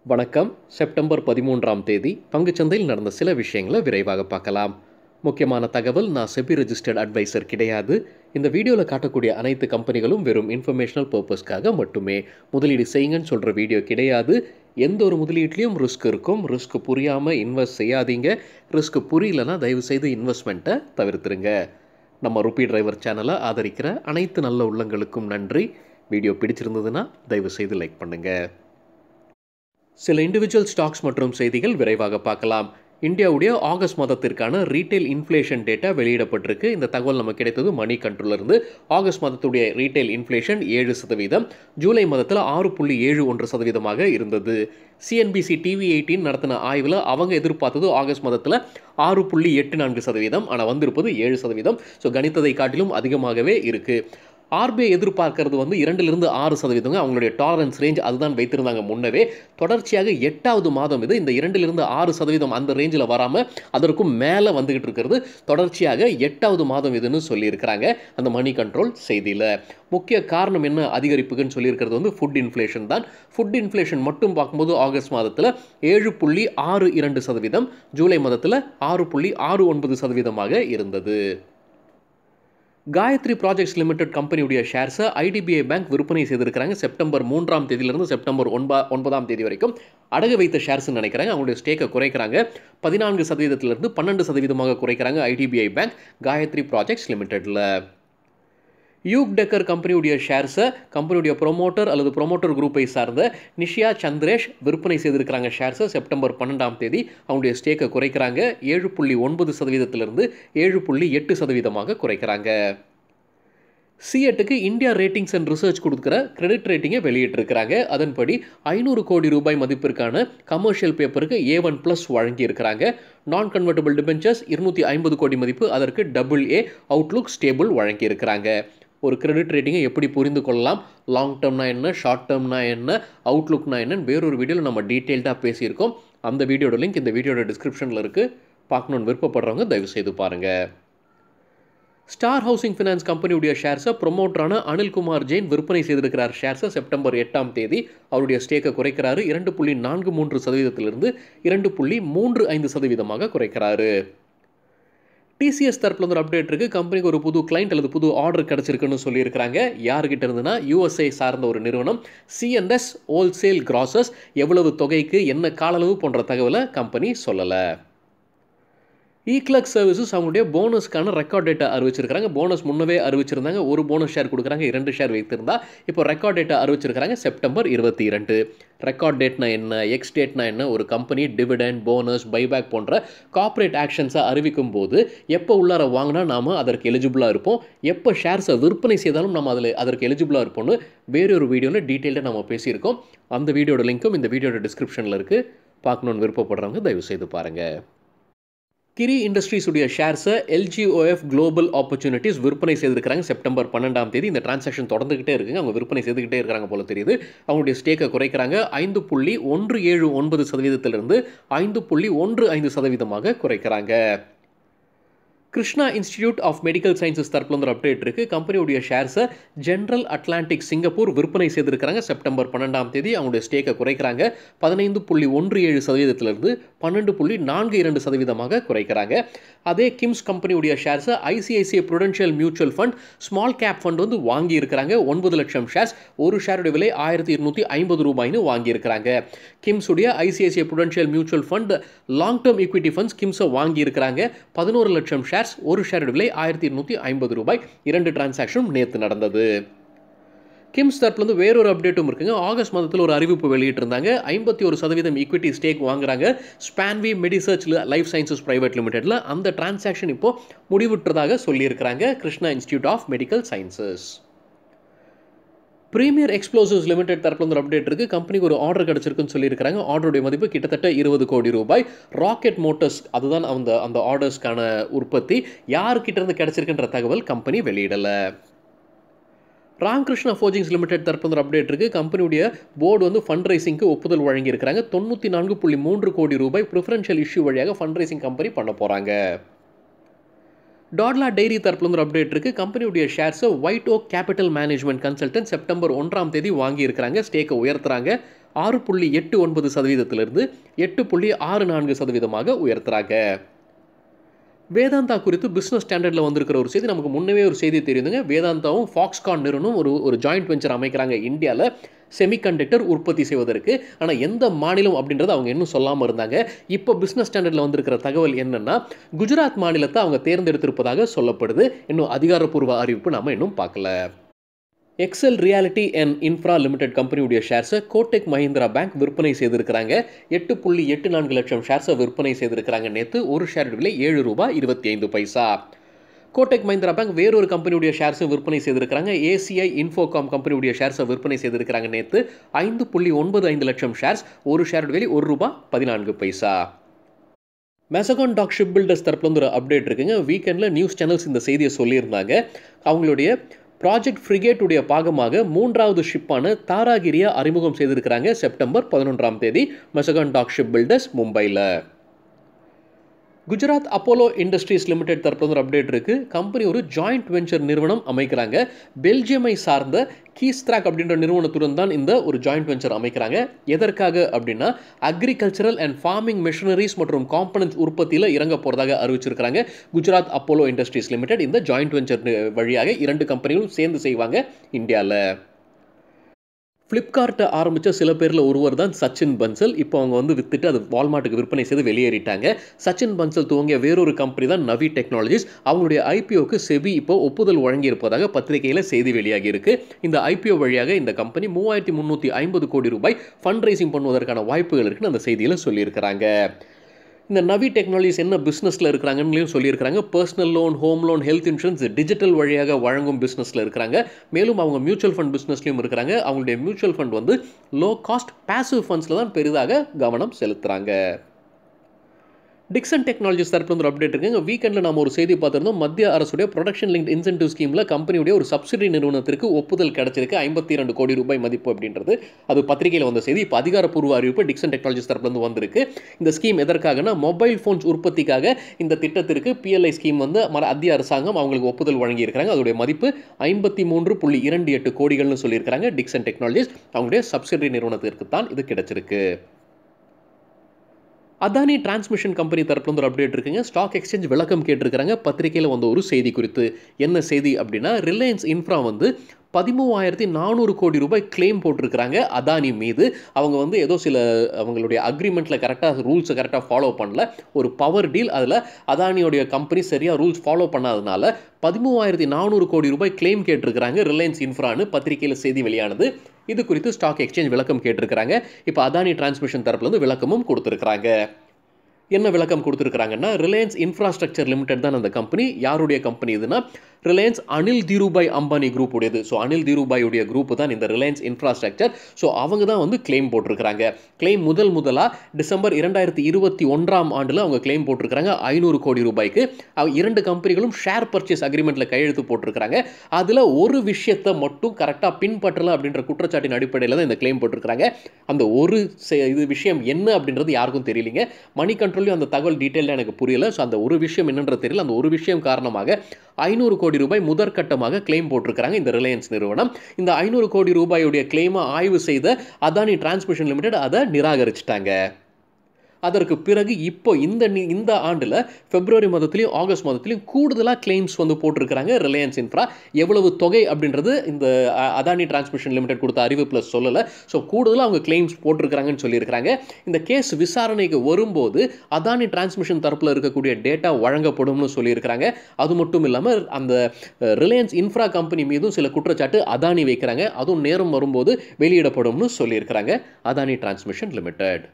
வணக்கம் செப்டம்பர் பதிமூன்றாம் தேதி பங்குச்சந்தையில் நடந்த சில விஷயங்களை விரைவாக பார்க்கலாம் முக்கியமான தகவல் நான் செபி ரெஜிஸ்டர்ட் அட்வைசர் கிடையாது இந்த வீடியோவில் காட்டக்கூடிய அனைத்து கம்பெனிகளும் வெறும் இன்ஃபர்மேஷனல் பர்பஸ்க்காக மட்டுமே முதலீடு செய்யுங்கன்னு சொல்கிற வீடியோ கிடையாது எந்த ஒரு முதலீட்லேயும் ரிஸ்க் இருக்கும் ரிஸ்க் புரியாமல் இன்வெஸ்ட் செய்யாதீங்க ரிஸ்க் புரியலனா தயவுசெய்து இன்வெஸ்ட்மெண்ட்டை தவிர்த்துருங்க நம்ம ருபி டிரைவர் சேனலை ஆதரிக்கிற அனைத்து நல்ல உள்ளங்களுக்கும் நன்றி வீடியோ பிடிச்சிருந்ததுன்னா தயவுசெய்து லைக் பண்ணுங்கள் சில இண்டிவிஜுவல் ஸ்டாக்ஸ் மற்றும் செய்திகள் விரைவாக பார்க்கலாம் இந்தியாவுடைய ஆகஸ்ட் மாதத்திற்கான ரீட்டைல் இன்ஃப்ளேஷன் டேட்டா வெளியிடப்பட்டிருக்கு இந்த தகவல் நமக்கு கிடைத்தது மணி கண்ட்ரோலிருந்து ஆகஸ்ட் மாதத்துடைய ரீட்டைல் இன்ஃப்ளேஷன் ஏழு சதவீதம் ஜூலை மாதத்தில் ஆறு புள்ளி ஏழு ஒன்று சதவீதமாக இருந்தது சிஎன்பிசி டிவி எயிட்டின் நடத்தின ஆய்வில் அவங்க எதிர்பார்த்தது ஆகஸ்ட் மாதத்தில் ஆறு புள்ளி எட்டு நான்கு சதவீதம் ஆனால் வந்திருப்பது ஏழு சதவீதம் ஸோ கணித்ததை காட்டிலும் அதிகமாகவே இருக்குது ஆர்பிஐ எதிர்பார்க்கறது வந்து இரண்டிலிருந்து ஆறு சதவீதங்க அவங்களுடைய டாலரன்ஸ் ரேஞ்ச் அதுதான் வைத்திருந்தாங்க முன்னவே தொடர்ச்சியாக எட்டாவது மாதம் இது இந்த இரண்டிலிருந்து ஆறு சதவீதம் அந்த ரேஞ்சில் வராமல் அதற்கும் மேலே வந்துகிட்டு இருக்கிறது தொடர்ச்சியாக எட்டாவது மாதம் இதுன்னு சொல்லியிருக்கிறாங்க அந்த மணி கண்ட்ரோல் செய்தியில் முக்கிய காரணம் என்ன அதிகரிப்புக்குன்னு சொல்லியிருக்கிறது வந்து ஃபுட் இன்ஃப்ளேஷன் தான் ஃபுட் இன்ஃப்ளேஷன் மட்டும் பார்க்கும்போது ஆகஸ்ட் மாதத்தில் ஏழு புள்ளி ஆறு இரண்டு சதவீதம் ஜூலை மாதத்தில் ஆறு புள்ளி ஆறு ஒன்பது சதவீதமாக இருந்தது காயத்ரி ப்ராஜெக்ட்ஸ் லிமிடெட் கம்பெனியுடைய ஷேர்ஸை ஐடிபிஐ பேங்க் விற்பனை செய்திருக்கிறாங்க செப்டம்பர் மூன்றாம் தேதியிலிருந்து செப்டம்பர் ஒன்பா ஒன்பதாம் தேதி வரைக்கும் அடகு வைத்த ஷேர்ஸ்னு நினைக்கிறாங்க அவங்களுடைய ஸ்டேக்கை குறைக்கிறாங்க பதினான்கு சதவீதத்திலிருந்து பன்னெண்டு சதவீதமாக குறைக்கிறாங்க ஐடிபிஐ பேங்க் காயத்ரி ப்ராஜெக்ட்ஸ் லிமிடெட்டில் யூக் டெக்கர் கம்பெனியுடைய ஷேர்ஸை கம்பெனியுடைய ப்ரொமோட்டர் அல்லது ப்ரொமோட்டர் குரூப்பை சார்ந்த நிஷியா சந்திரேஷ் விற்பனை செய்திருக்கிறாங்க ஷேர்ஸை செப்டம்பர் பன்னெண்டாம் தேதி அவங்களுடைய ஸ்டேக்கை குறைக்கிறாங்க ஏழு புள்ளி ஒன்பது சதவீதத்திலிருந்து ஏழு புள்ளி எட்டு சதவீதமாக குறைக்கிறாங்க சிஎட்டுக்கு இந்தியா ரேட்டிங்ஸ் அண்ட் ரிசர்ச் கொடுக்குற கிரெடிட் ரேட்டிங்கை வெளியிட்டிருக்கிறாங்க அதன்படி ஐநூறு கோடி ரூபாய் மதிப்பிற்கான கமர்ஷியல் பேப்பருக்கு ஏ ஒன் ப்ளஸ் வழங்கியிருக்கிறாங்க நான் கன்வெர்டபிள் டிபென்ச்சர்ஸ் இருநூற்றி ஐம்பது கோடி மதிப்பு அதற்கு டபுள் ஏ அவுட்லுக் ஸ்டேபிள் வழங்கியிருக்கிறாங்க ஒரு கிரெடிட் ரேட்டிங்கை எப்படி புரிந்து கொள்ளலாம் லாங் டேர்ம்னா என்ன ஷார்ட் டேர்ம்னா என்ன அவுட்லுக்னா என்னன்னு வேறொரு வீடியோவில் நம்ம டீட்டெயில்டாக பேசியிருக்கோம் அந்த வீடியோட லிங்க் இந்த வீடியோட டிஸ்கிரிப்ஷனில் இருக்குது பார்க்கணுன்னு விருப்பப்படுறவங்க தயவுசெய்து பாருங்கள் ஸ்டார் ஹவுசிங் ஃபினான்ஸ் கம்பெனியுடைய ஷேர்ஸை ப்ரொமோட்டரான அனில்குமார் ஜெயின் விற்பனை செய்திருக்கிறார் ஷேர்ஸை செப்டம்பர் எட்டாம் தேதி அவருடைய ஸ்டேக்கை குறைக்கிறாரு இரண்டு புள்ளி நான்கு மூன்று சதவீதத்திலிருந்து இரண்டு புள்ளி மூன்று ஐந்து சதவீதமாக குறைக்கிறாரு டிசிஎஸ் தரப்பில் ஒரு அப்டேட் இருக்குது கம்பெனிக்கு ஒரு புது கிளைண்ட் அல்லது புது ஆர்டர் கிடச்சிருக்குன்னு சொல்லியிருக்கிறாங்க யார்கிட்ட இருந்துன்னா யூஎஸ்ஐ சார்ந்த ஒரு நிறுவனம் சிஎன்எஸ் ஹோல்சேல் கிராசஸ் எவ்வளவு தொகைக்கு என்ன காலளவு போன்ற தகவலை கம்பெனி சொல்லலை இக்லக் சர்வீசஸ் அவங்களுடைய போனஸ்க்கான ரெக்கார்ட் டேட்டா அறிவிச்சிருக்காங்க போனஸ் முன்னவே அறிவிச்சிருந்தாங்க ஒரு போனஸ் ஷேர் கொடுக்குறாங்க இரண்டு ஷேர் வைத்திருந்தா இப்போ ரெக்கார்ட் டேட்டா அறிவிச்சிருக்காங்க செப்டம்பர் இருபத்தி இரண்டு ரெக்கார்ட் டேட்னா என்ன எக்ஸ் டேட்னா என்ன ஒரு கம்பெனி டிவிடெண்ட் போனஸ் பைபேக் போன்ற கார்ப்பரேட் ஆக்ஷன்ஸை அறிவிக்கும் போது எப்போ உள்ளார வாங்கினா நாம் அதற்கு எலிஜிபிளாக இருப்போம் எப்போ ஷேர்ஸை விற்பனை செய்தாலும் நம்ம அதில் அதற்கு எலிஜிபிளாக இருப்போம்னு வேறொரு வீடியோவில் டீட்டெயிலாக நம்ம பேசியிருக்கோம் அந்த வீடியோட லிங்க்கும் இந்த வீடியோட டிஸ்கிரிப்ஷனில் இருக்குது பார்க்கணுன்னு விருப்பப்படுறவங்க தயவு செய்து பாருங்கள் கிரி இண்டஸ்ட்ரீஸுடைய ஷேர்ஸை எல்ஜிஓஎஃப் குளோபல் ஆப்பர்ச்சுனிட்டிஸ் விற்பனை செய்திருக்கிறாங்க செப்டம்பர் பன்னெண்டாம் தேதி இந்த டிரான்சாக்ஷன் தொடர்ந்துகிட்டே இருக்குங்க அவங்க விற்பனை செய்துக்கிட்டே இருக்கிறாங்க போல தெரியுது அவங்களுடைய ஸ்டேக்கை குறைக்கிறாங்க ஐந்து புள்ளி ஒன்று ஏழு ஒன்பது சதவீதத்திலிருந்து ஐந்து புள்ளி ஒன்று ஐந்து சதவீதமாக குறைக்கிறாங்க Krishna institute of medical sciences தரப்பில் வந்து அப்டேட் இருக்குது கம்பெனியுடைய ஷேர்ஸை ஜென்ரல் அட்லாண்டிக் சிங்கப்பூர் விற்பனை செய்திருக்கிறாங்க செப்டம்பர் பன்னெண்டாம் தேதி அவங்களுடைய ஸ்டேக்கை குறைக்கிறாங்க பதினைந்து புள்ளி ஒன்று ஏழு சதவீதத்திலிருந்து பன்னெண்டு புள்ளி நான்கு இரண்டு சதவீதமாக குறைக்கிறாங்க அதே கிம்ஸ் கம்பெனியுடைய ஷேர்ஸை ICICI Prudential mutual fund small cap fund வந்து வாங்கி இருக்கிறாங்க ஒன்பது லட்சம் ஷேர்ஸ் ஒரு ஷேருடைய விலை ஆயிரத்தி இருநூற்றி ஐம்பது ரூபாய்னு வாங்கியிருக்கிறாங்க கிம்ஸுடைய ICICI Prudential mutual fund long term equity funds கிம்ஸை வாங்கி இருக்கிறாங்க பதினோரு லட்சம் ஷேர்ஸ் ஒரு ஷேருடைய விலை ஆயிரத்தி இருநூற்றி ஐம்பது ரூபாய் இரண்டு டிரான்சாக்ஷனும் நேற்று நடந்தது கிம்ஸ் தரப்புலேருந்து வேறொரு அப்டேட்டும் இருக்குங்க ஆகஸ்ட் மாதத்தில் ஒரு அறிவிப்பு வெளியிட்டிருந்தாங்க ஐம்பத்தி ஒரு சதவீதம் ஈக்விட்டி ஸ்டேக் வாங்குறாங்க ஸ்பான்வி மெடிசர்ச் லைஃப் சயின்சஸ் பிரைவேட் லிமிடெட்டில் அந்த டிரான்சாக்ஷன் இப்போ முடிவுற்றதாக சொல்லியிருக்கிறாங்க Krishna institute of medical sciences Premier Explosives limited தரப்பில் ஒரு அப்டேட் இருக்குது கம்பெனிக்கு ஒரு ஆர்டர் கிடச்சிருக்குன்னு சொல்லியிருக்காங்க ஆர்டருடைய மதிப்பு கிட்டத்தட்ட இருபது கோடி ரூபாய் ராக்கெட் மோட்டர்ஸ் அதுதான் அந்த அந்த ஆர்டர்ஸ்க்கான உற்பத்தி யாருக்கிட்ட இருந்து கிடச்சிருக்குன்ற தகவல் கம்பெனி வெளியிடலை ராமகிருஷ்ணா ஃபோஜிங்ஸ் லிமிடெட் தரப்பு ஒரு அப்டேட் இருக்குது கம்பெனியுடைய போர்டு வந்து ஃபண்ட் ரைசிங்க்கு ஒப்புதல் வழங்கியிருக்கிறாங்க தொண்ணூற்றி நான்கு புள்ளி மூன்று கோடி ரூபாய் ப்ரிஃபரன்ஷியல் இஷ்யூ வழியாக ஃபண்ட் ரைசிங் கம்பெனி பண்ண போகிறாங்க டாட்லா டெய்ரி தரப்புல ஒரு அப்டேட் இருக்குது கம்பெனியுடைய ஷேர்ஸை White Oak capital management consultant September ஒன்றாம் தேதி வாங்கியிருக்கிறாங்க ஸ்டேக்கை உயர்த்துறாங்க ஆறு புள்ளி எட்டு ஒன்பது சதவீதத்திலிருந்து எட்டு புள்ளி ஆறு நான்கு சதவீதமாக உயர்த்துறாங்க வேதாந்தா குறித்து பிஸ்னஸ் ஸ்டாண்டர்டில் வந்திருக்கிற ஒரு செய்தி நமக்கு முன்னவே ஒரு செய்தி தெரியுதுங்க வேதாந்தாவும் ஃபாக்ஸ்கான் நிறுவனம் ஒரு ஒரு ஜாயிண்ட் வெஞ்சர் அமைக்கிறாங்க இந்தியாவில் செமிகண்டக்டர் உற்பத்தி செய்வதற்கு ஆனால் எந்த மாநிலம் அப்படின்றத அவங்க இன்னும் சொல்லாமல் இருந்தாங்க இப்போ பிஸ்னஸ் ஸ்டாண்டர்டில் வந்திருக்கிற தகவல் என்னென்னா குஜராத் மாநிலத்தை அவங்க தேர்ந்தெடுத்திருப்பதாக சொல்லப்படுது இன்னும் அதிகாரப்பூர்வ அறிவிப்பு நம்ம இன்னும் பார்க்கல Excel realty and infra limited கம்பெனியுடைய ஷேர்ஸை கோட்டெக் மஹிந்திரா பேங்க் விற்பனை செய்திருக்கிறாங்க எட்டு புள்ளி எட்டு நான்கு லட்சம் ஷேர்ஸை விற்பனை செய்திருக்கிறாங்க நேற்று ஒரு ஷேர் விலை ஏழு ரூபாய் இருபத்தி ஐந்து பைசா கோட்டெக் மஹிந்திரா பேங்க் வேறொரு கம்பெனியுடைய ஷேர்ஸும் விற்பனை செய்திருக்கிறாங்க ஏசிஐ இன்ஃபோகாம் கம்பெனியுடைய ஷேர்ஸை விற்பனை செய்திருக்கிறாங்க நேற்று ஐந்து புள்ளி ஒன்பது ஐந்து லட்சம் ஷேர்ஸ் ஒரு ஷேர் விலை ஒரு ரூபாய் பதினான்கு பைசா மெசகான் டாக் ஷிப் பில்டர்ஸ் தரப்புல வந்து ஒரு அப்டேட் இருக்குங்க வீக்கெண்டில் நியூஸ் சேனல்ஸ் இந்த செய்தியை சொல்லியிருந்தாங்க அவங்களுடைய ப்ராஜெக்ட் ஃப்ரிகேட்டுடைய பாகமாக மூன்றாவது ஷிப்பான தாராகிரியை அறிமுகம் செய்திருக்கிறாங்க செப்டம்பர் பதினொன்றாம் தேதி மெசகான் டாக் ஷிப் பில்டர்ஸ் மும்பையில் குஜராத் அப்போலோ இண்டஸ்ட்ரீஸ் லிமிடெட் தரப்புல ஒரு அப்டேட் இருக்குது கம்பெனி ஒரு ஜாயிண்ட் வெஞ்சர் நிறுவனம் அமைக்கிறாங்க பெல்ஜியமை சார்ந்த கீஸ்த்ராக் அப்படின்ற நிறுவனத்துடன் தான் இந்த ஒரு ஜாயிண்ட் வெஞ்சர் அமைக்கிறாங்க எதற்காக அப்படின்னா அக்ரிகல்ச்சரல் அண்ட் ஃபார்மிங் மிஷினரிஸ் மற்றும் காம்பனன்ஸ் உற்பத்தியில் இறங்க போகிறதாக அறிவிச்சிருக்கிறாங்க குஜராத் அப்போலோ இண்டஸ்ட்ரீஸ் லிமிடெட் இந்த ஜாயிண்ட் வெஞ்சர் வழியாக இரண்டு கம்பெனிகளும் சேர்ந்து செய்வாங்க இந்தியாவில் ஃப்ளிப்கார்ட்டை ஆரம்பித்த சில பேரில் ஒருவர் தான் சச்சின் பன்சல் இப்போ அவங்க வந்து வித்துட்டு அது வால்மார்ட்டுக்கு விற்பனை செய்து வெளியேறிட்டாங்க சச்சின் பன்சல் துவங்கிய வேறொரு கம்பெனி தான் நவி டெக்னாலஜிஸ் அவங்களுடைய ஐபிஓக்கு செபி இப்போ ஒப்புதல் வழங்கியிருப்பதாக பத்திரிகையில் செய்தி வெளியாகி இருக்கு இந்த ஐபிஓ வழியாக இந்த கம்பெனி மூவாயிரத்தி முந்நூற்றி ஐம்பது கோடி ரூபாய் ஃபண்ட் ரைசிங் பண்ணுவதற்கான வாய்ப்புகள் இருக்குன்னு அந்த செய்தியில் சொல்லியிருக்கிறாங்க இந்த நவி டெக்னாலஜிஸ் என்ன பிஸ்னஸில் இருக்கிறாங்கன்னு சொல்லியிருக்கிறாங்க personal loan home loan health insurance digital வழியாக வழங்கும் பிஸ்னஸில் இருக்கிறாங்க மேலும் அவங்க மியூச்சுவல் ஃபண்ட் பிஸ்னஸ்லையும் இருக்கிறாங்க அவங்களுடைய மியூச்சுவல் ஃபண்ட் வந்து லோ காஸ்ட் பேசிவ் ஃபண்ட்ஸில் தான் பெரிதாக கவனம் செலுத்துகிறாங்க டிக்சன் டெக்னாலஜிஸ் தரப்புல ஒரு அப்டேட் இருக்குங்க வீக்கெண்டில் நம்ம ஒரு செய்தி பார்த்துருந்தோம் மத்திய அரசுடைய ப்ரொடக்ஷன் லிங்க் இன்சென்டிவ் ஸ்கீமில் கம்பெனியுடைய ஒரு சப்சிடி நிறுவனத்திற்கு ஒப்புதல் கிடைச்சிருக்கு ஐம்பத்தி இரண்டு கோடி ரூபாய் மதிப்பு அப்படின்றது அது பத்திரிகையில் வந்த செய்தி இப்போ அதிகாரப்பூர்வ அறிவிப்பு டிக்சன் டெக்னாலஜிஸ் தரப்புலேருந்து வந்திருக்கு இந்த ஸ்கீம் எதற்காகனா மொபைல் ஃபோன்ஸ் உற்பத்திக்காக இந்த திட்டத்திற்கு பிஎல்ஐ ஸ்கீம் வந்து மத்திய அரசாங்கம் அவங்களுக்கு ஒப்புதல் வழங்கியிருக்கிறாங்க அதோடைய மதிப்பு ஐம்பத்தி மூன்று புள்ளி இரண்டு எட்டு கோடிகள்னு சொல்லியிருக்கிறாங்க டிக்சன் டெக்னாலஜிஸ் அவங்களுடைய சப்சிடி நிறுவனத்திற்கு தான் இது கிடைச்சிருக்கு அதானி டிரான்ஸ்மிஷன் கம்பெனி தரப்புல ஒரு அப்டேட் இருக்குங்க ஸ்டாக் எக்ஸ்சேஞ்ச் விளக்கம் கேட்டிருக்கிறாங்க பத்திரிகையில் வந்த ஒரு செய்தி குறித்து என்ன செய்தி அப்படின்னா ரிலையன்ஸ் இன்ஃப்ரா வந்து பதிமூவாயிரத்தி நானூறு கோடி ரூபாய் கிளைம் போட்டிருக்கிறாங்க அதானி மீது அவங்க வந்து ஏதோ சில அவங்களுடைய அக்ரிமெண்ட்டில் கரெக்டாக ரூல்ஸை கரெக்டாக ஃபாலோ பண்ணல ஒரு பவர் டீல் அதில் அதானியோடைய கம்பெனி சரியாக ரூல்ஸ் ஃபாலோ பண்ணாதனால பதிமூவாயிரத்தி நானூறு கோடி ரூபாய் கிளைம் கேட்டிருக்கிறாங்க ரிலையன்ஸ் இன்ஃப்ரான்னு பத்திரிகையில் செய்தி வெளியானது இது குறித்து ஸ்டாக் எக்ஸ்சேஞ்ச் விளக்கம் கேட்டிருக்கிறாங்க இப்போ அதானி டிரான்ஸ்மிஷன் தரப்புலேருந்து விளக்கமும் கொடுத்துருக்குறாங்க என்ன விளக்கம் கொடுத்துருக்காங்கன்னா ரிலையன்ஸ் இன்ஃப்ராஸ்ட்ரக்சர் லிமிடெட் தான் அந்த கம்பெனி யாருடைய கம்பெனி இதுனா ரிலையன்ஸ் அனில் தீருபாய் அம்பானி குரூப் உடையது ஸோ அனில் தீருபாயுடைய குரூப் தான் இந்த ரிலையன்ஸ் இன்ஃப்ராஸ்ட்ரக்சர் ஸோ அவங்க தான் வந்து கிளைம் போட்டிருக்கிறாங்க கிளைம் முதல் முதலாக டிசம்பர் இரண்டாயிரத்தி இருபத்தி ஒன்றாம் ஆண்டில் அவங்க கிளைம் போட்டிருக்கிறாங்க ஐநூறு கோடி ரூபாய்க்கு இரண்டு கம்பெனிகளும் ஷேர் பர்ச்சேஸ் அக்ரிமெண்ட்டில் கையெழுத்து போட்டிருக்கிறாங்க அதில் ஒரு விஷயத்தை மட்டும் கரெக்டாக பின்பற்றலை அப்படின்ற குற்றச்சாட்டின் அடிப்படையில் தான் இந்த கிளைம் போட்டிருக்கிறாங்க அந்த ஒரு இது விஷயம் என்ன அப்படின்றது யாருக்கும் தெரியலிங்க மணி கண்ட்ரோலையும் அந்த தகவல் டீட்டெயிலாக எனக்கு புரியல ஸோ அந்த ஒரு விஷயம் என்னன்றது தெரியல அந்த ஒரு விஷயம் காரணமாக ஐநூறு கோடி ரூபாய் முதற்கட்டமாக கிளைம் போட்டிருக்கிறாங்க இந்த ரிலையன்ஸ் நிறுவனம் இந்த ஐநூறு கோடி ரூபாயுடைய கிளைமை ஆய்வு செய்த அதானி டிரான்ஸ்மிஷன் லிமிடெட் அதை நிராகரிச்சிட்டாங்க அதற்கு பிறகு இப்போ இந்த இந்த ஆண்டில் பிப்ரவரி மாதத்துலையும் ஆகஸ்ட் மாதத்துலையும் கூடுதலாக கிளைம்ஸ் வந்து போட்டிருக்கிறாங்க ரிலையன்ஸ் இன்ஃப்ரா எவ்வளவு தொகை அப்படின்றது இந்த அதானி டிரான்ஸ்மிஷன் லிமிடெட் கொடுத்த அறிவிப்பில் சொல்லலை ஸோ கூடுதலாக அவங்க கிளைம்ஸ் போட்டிருக்கிறாங்கன்னு சொல்லியிருக்கிறாங்க இந்த கேஸ் விசாரணைக்கு வரும்போது அதானி டிரான்ஸ்மிஷன் தரப்பில் இருக்கக்கூடிய டேட்டா வழங்கப்படும்னு சொல்லியிருக்கிறாங்க அது மட்டும் இல்லாமல் அந்த ரிலையன்ஸ் இன்ஃப்ரா கம்பெனி மீதும் சில குற்றச்சாட்டு அதானி வைக்கிறாங்க அதுவும் நேரம் வரும்போது வெளியிடப்படும்னு சொல்லியிருக்கிறாங்க அதானி டிரான்ஸ்மிஷன் லிமிடெட்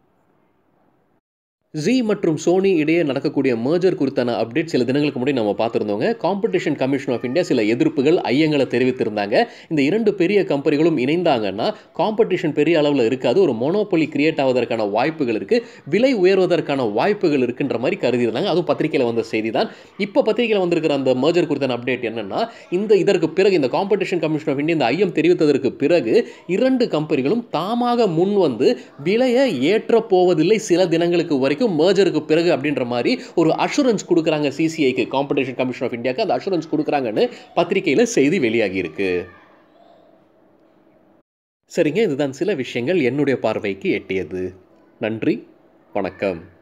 ஜி மற்றும் சோனி இடையே நடக்கக்கூடிய மேஜர் குறித்தான அப்டேட் சில தினங்களுக்கு முன்னாடி நம்ம பார்த்துருந்தோங்க காம்படிஷன் கமிஷன் ஆஃப் இந்தியா சில எதிர்ப்புகள் ஐயங்களை தெரிவித்திருந்தாங்க இந்த இரண்டு பெரிய கம்பெனிகளும் இணைந்தாங்கன்னா காம்படிஷன் பெரிய அளவில் இருக்காது ஒரு மோனோபொலி கிரியேட் ஆவதற்கான வாய்ப்புகள் இருக்குது விலை உயர்வதற்கான வாய்ப்புகள் இருக்குன்ற மாதிரி கருதியிருந்தாங்க அதுவும் பத்திரிகையில் வந்த செய்தி தான் இப்போ பத்திரிகையில் வந்திருக்கிற அந்த மேஜர் குறித்தான அப்டேட் என்னன்னா இந்த இதற்கு பிறகு இந்த காம்படிஷன் கமிஷன் ஆஃப் இந்தியா இந்த ஐயம் தெரிவித்ததற்கு பிறகு இரண்டு கம்பெனிகளும் தாமாக முன் வந்து விலையை ஏற்றப் போவதில்லை சில தினங்களுக்கு வரைக்கும் வரைக்கும் மேஜருக்கு பிறகு அப்படின்ற மாதிரி ஒரு அஷூரன்ஸ் கொடுக்குறாங்க சிசிஐக்கு காம்படிஷன் கமிஷன் ஆஃப் இந்தியாவுக்கு அந்த அஷூரன்ஸ் கொடுக்குறாங்கன்னு பத்திரிகையில் செய்தி வெளியாகி இருக்கு சரிங்க இதுதான் சில விஷயங்கள் என்னுடைய பார்வைக்கு எட்டியது நன்றி வணக்கம்